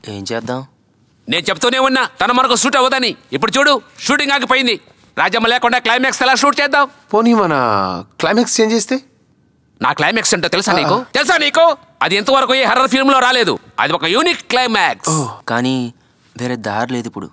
ఏం చేద్దాం నేను చెప్తూనే ఉన్నా తన మనకు షూట్ అవ్వదని ఇప్పుడు చూడు షూటింగ్ ఆగిపోయింది రాజమ్మ లేకుండా క్లైమాక్స్ ఎలా షూట్ చేద్దాం పోనీ మన క్లైమాక్స్ చేంజ్ చేస్తే నా క్లైమాక్స్ ఏంటో తెలుసా నీకు తెలుసా నీకు అది ఎంతవరకు ఏ హర్రర్ ఫిల్మ్ లో రాలేదు అది ఒక యూనిక్ క్లైమాక్స్ కానీ వేరే దారి లేదు ఇప్పుడు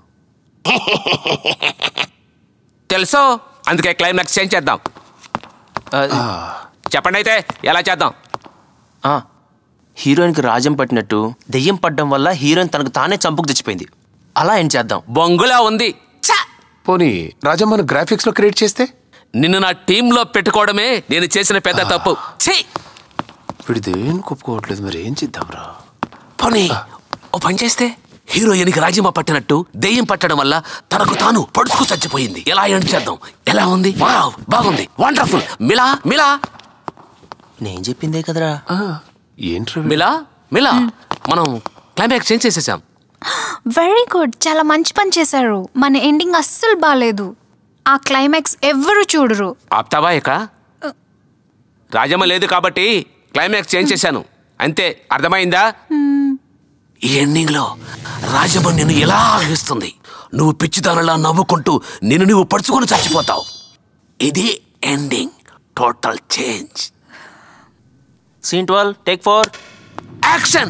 తెలుసో అందుకే క్లైమాక్స్ చేంజ్ చేద్దాం ఆ, చెప్పండి అయితే ఎలా చేద్దాం ఆ, హీరోయిన్కి రాజం పట్టినట్టు దెయ్యం పడ్డం వల్ల హీరోయిన్ తనకు తానే చంపుకు తెచ్చిపోయింది అలా ఏం చేద్దాం బొంగులా ఉంది ఛ! పోనీ రాజమ్మను గ్రాఫిక్స్ లో క్రియేట్ చేస్తే నిన్ను నా టీంలో పెట్టుకోవడమే నేను చేసిన పెద్ద తప్పు ఛీ వీడు దేని ఒప్పుకోవట్లేదు మరి ఏం చేద్దాంరా పోనీ ఓ పని చేస్తే హీరోయిన్కి రాజీమా పట్టినట్టు దెయ్యం పట్టడం వల్ల తనకు తాను పడుచుకు చచ్చిపోయింది ఎలా ఎండ్ చేద్దాం ఎలా ఉంది వావ్ బాగుంది వండర్ఫుల్ మిలా మిలా నేను చెప్పిందే కదరా ఏంట్రా మిలా మిలా మనం క్లైమాక్స్ చేంజ్ చేసేసాం వెరీ గుడ్ చాలా మంచి పని చేశారు మన ఎండింగ్ అస్సలు బాగాలేదు ఆ క్లైమాక్స్ ఎవ్వరు చూడరు ఆప్తావా ఇక రాజమ్మ లేదు కాబట్టి క్లైమాక్స్ చేంజ్ చేశాను అంతే అర్థమైందా ఈ ఎండింగ్ లో రాజమ్మ నిన్ను ఎలా ఆగిస్తుంది నువ్వు పిచ్చిదానలా నవ్వుకుంటూ నిన్ను నువ్వు పడుచుకొని చచ్చిపోతావు ఇది ending total change scene twelve take four action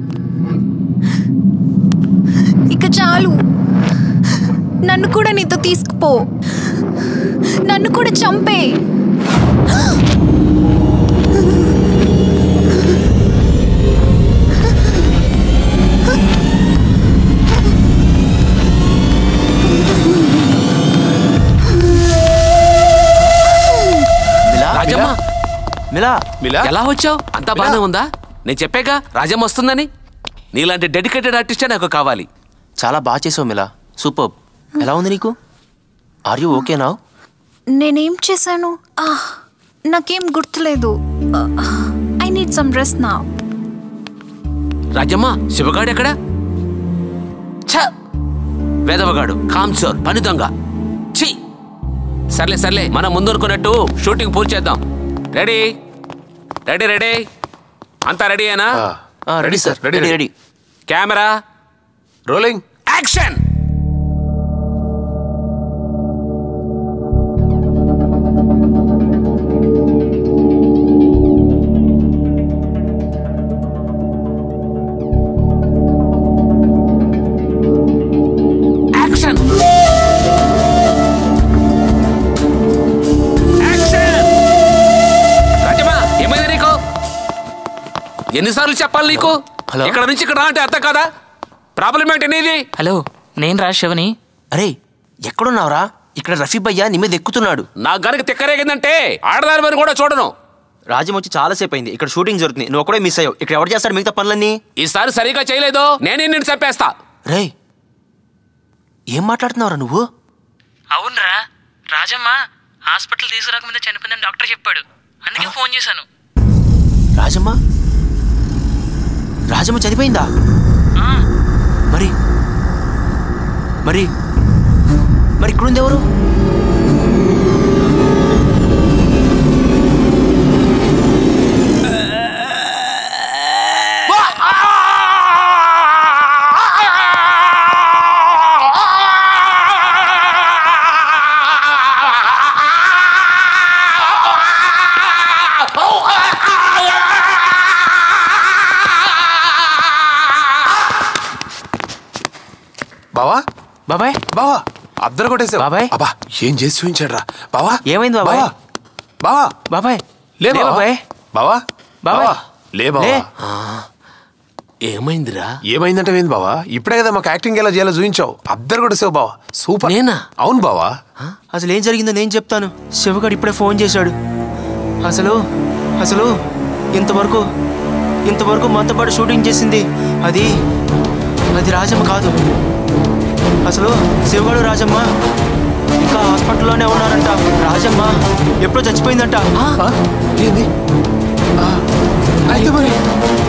ఇక చాలు నన్ను కూడా నీతో తీసుకుపో నన్ను కూడా చంపే మిలా రాజమ్మ మిలా మిలా ఎలా వచ్చావు అంతా బాగానే ఉందా నేను చెప్పాక రాజమ్మ వస్తుందని నీలాంటి డెడికేటెడ్ ఆర్టిస్టే నాకు కావాలి చాలా బాగా చేసావు మిలా సూపర్ ఎలా ఉంది నీకు ఆర్ యూ ఓకే నావ్ నేనేం చేశాను ఆ, నాకేం గుర్తులేదు ఐ నీడ్ సమ్ రెస్ట్ నా రాజమ్మ శివగాడు ఎక్కడ ఛ! వేదవగాడు కాంచోర్ పని దొంగ ఛీ సర్లే సర్లే మనం ముందనుకున్నట్టు షూటింగ్ పూర్తి చేద్దాం రెడీ రెడీ రెడీ అంతా రెడీయేనా ready sir ready, ready ready. Ready camera rolling action action action రాజమా ఏమైంది నీకు ఎన్నిసార్లు చెప్పాలి నీకు హలో? ఇక్కడ నుంచి ఇక్కడ రా అంటే అర్థం కదా ప్రాబ్లం ఏంటి నీది హలో నేను రా శివని అరే ఎక్కడున్నావురా ఇక్కడ రఫీ భయ్య నీ మీద ఎక్కుతున్నాడు నా గనక తిక్కరేగిందంటే ఆడదాని మీద కూడా చూడను రాజ్యం వచ్చి చాలా సేపు అయింది ఇక్కడ షూటింగ్ జరుగుతుంది నువ్వు ఒకడే మిస్ అయ్యావు ఇక్కడ ఎవరు చేస్తాడు మిగతా పనులన్నీ ఈసారి సరిగా చేయలేదు నేనే నిన్ను చంపేస్తా రే ఏం మాట్లాడుతున్నావురా నువ్వు అవునరా రాజమ్మ హాస్పిటల్ తీసుకురాకముందే చనిపోయిందని డాక్టర్ చెప్పాడు అందుకే ఫోన్ చేశాను రాజమ్మ రాజమ్మ చనిపోయిందా ఆ, మరి మరి మరి ఇక్కడుంది ఎవరు బావా బాబాయ్ బావా అద్దరు కొట్టేసావు బాబాయ్? అబ్బా ఏం చేసి చూపించాడు రా బావా ఏమైంది బాబాయ్? బావా బావా బాబాయ్ లే బావా బాబాయ్ బావా బాబాయ్. బావా లే బావా లే. ఏమైందిరా ఏమైందంటే ఏంది బావా ఇప్పుడే కదా మాకు యాక్టింగ్ ఎలా చేయాలో చూపించావు అద్దరు కొట్టేసావు బావా సూపర్ నేనా? అవును బావా అసలు ఏం జరిగిందో నేను చెప్తాను శివగాడు ఇప్పుడే ఫోన్ చేశాడు అసలు అసలు ఇంతవరకు ఇంతవరకు మనతో పాటు షూటింగ్ చేసింది అది అది రాజమ్మ కాదు అసలు శివగాడు రాజమ్మ ఇంకా హాస్పిటల్లోనే ఉన్నారంట రాజమ్మ ఎప్పుడో చచ్చిపోయిందంట ఆ? ఏంది ఆ, అయితే మరి